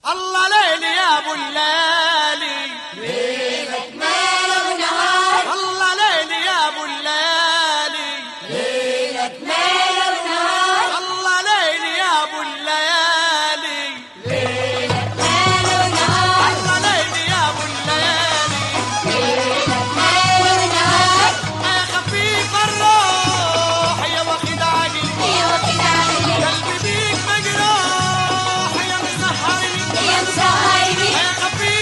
الله ليل يا ابو الليالي ليلك مال ونهار الله ليل يا ابو الليالي ليلك مال ونهار الله ليل يا ابو الليالي ليلك مال ونهار الله ليل يا ابو الليالي ليلك مال ونهار يا خفيف الروح يا واخد عقلي يا وكيل عقلي قلبي بيك مجروح يا مسهرني يا مسهرني يا خفيف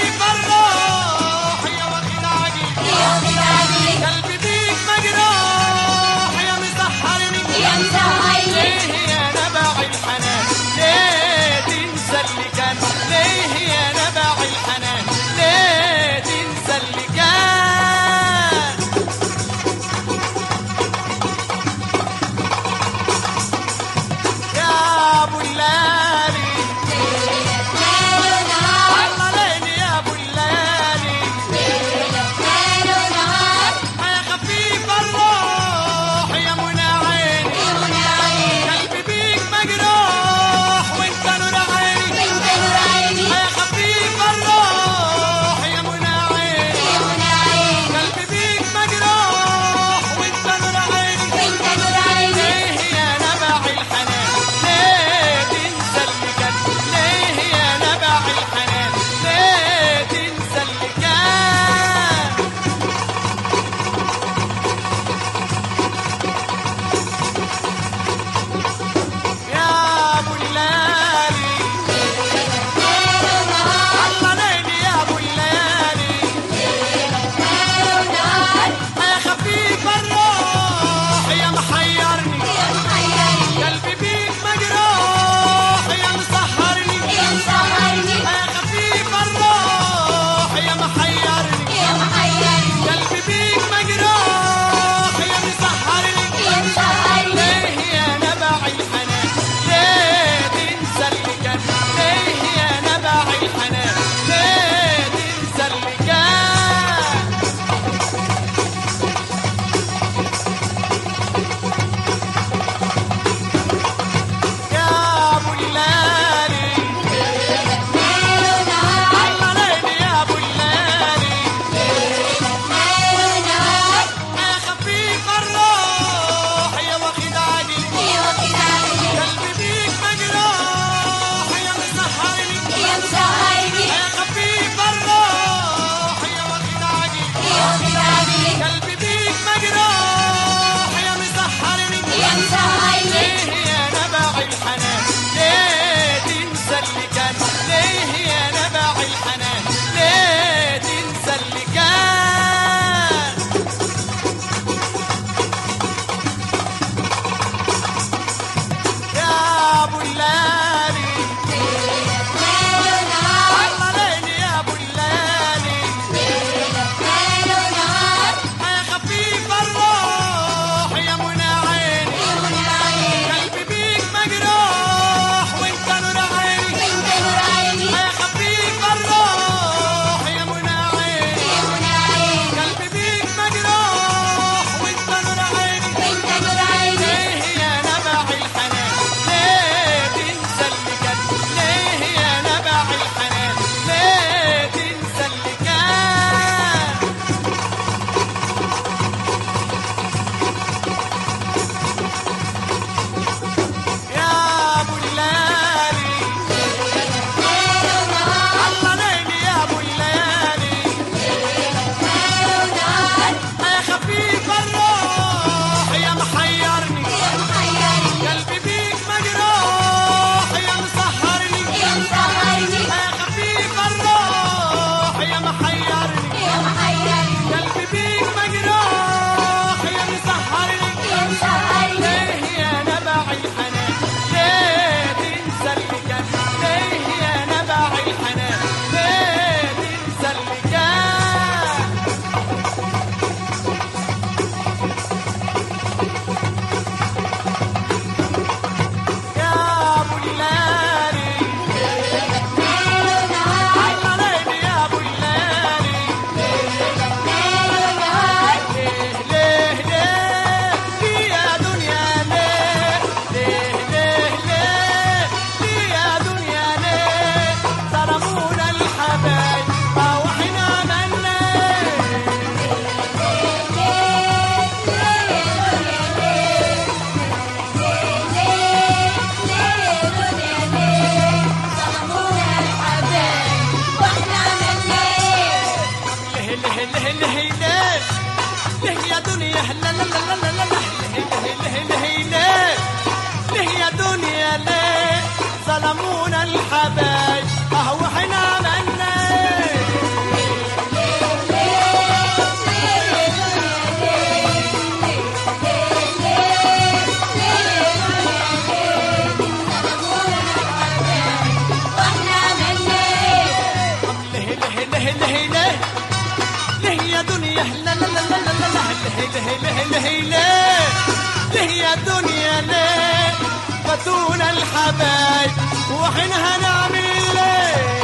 رايحين هنعمل ايه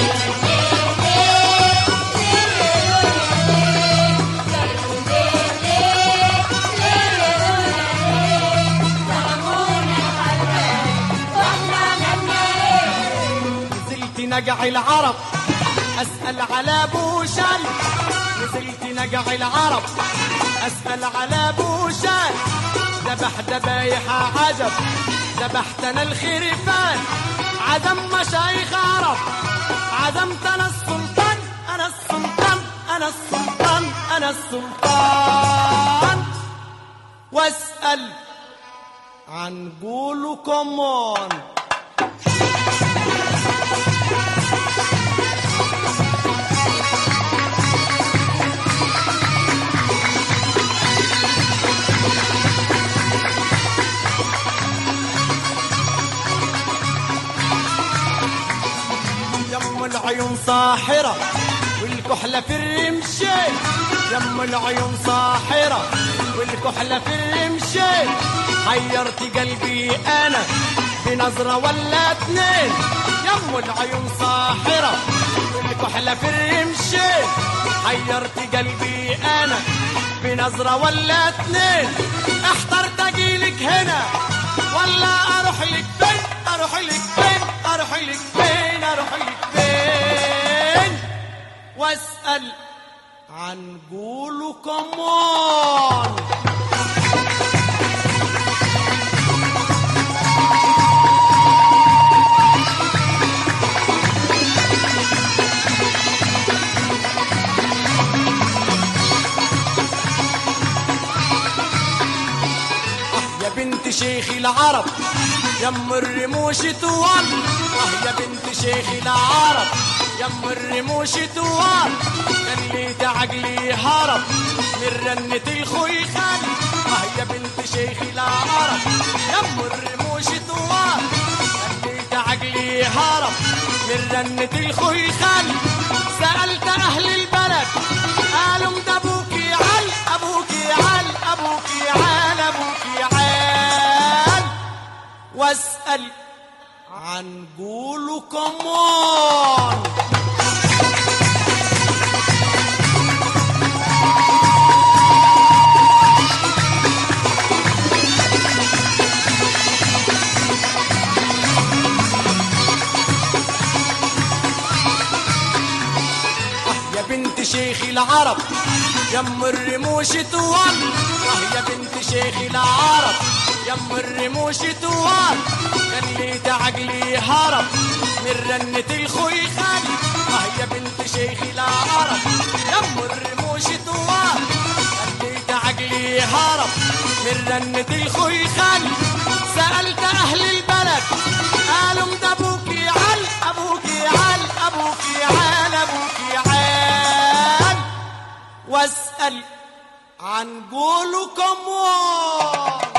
نزلت نجع العرب اسال على بوشان نزلت نجع العرب اسال على بوشان ذبح ذبايح عجب ذبحت انا الخرفان عزم مشايخ عرب عزمت انا السلطان انا السلطان انا السلطان انا السلطان واسال عن قولوا كمان يم العيون ساحرة والكحلة في الرمشين يم العيون ساحرة والكحلة في الرمشين حيرت قلبي أنا بنظرة ولا اتنين يم العيون ساحرة والكحلة في الرمشين حيرت قلبي أنا بنظرة ولا اتنين احترت أجيلك هنا ولا أروح لك فين أروح لك فين أروح لك فين أروح لك فين واسأل عن قولوا كمان يا بنت شيخ العرب يم الرموش طوال اه يا بنت شيخ العرب يم الرموش طوال خليت عقلي هرب من رنة الخيخان اه يا بنت شيخ العرب يم الرموش طوال خليت عقلي هرب من رنة الخيخان سألت أهل البلد قالوا ده أبوكي عال أبوكي عال أبوكي عال أبوكي عال واسأل عن قولوا كمان يا بنت شيخ العرب يم الرموش طوال اه يا بنت شيخ العرب يم الرموش طوال خليت عقلي هرب من رنة الخيخان اه يا بنت شيخ العرب يم الرموش طوال خليت عقلي هرب من رنة الخيخان سألت أهل البلد قالوا ده أبوكي عال أبوكي عال أبوكي عال أبوكي عال واسأل عن قولوا كمان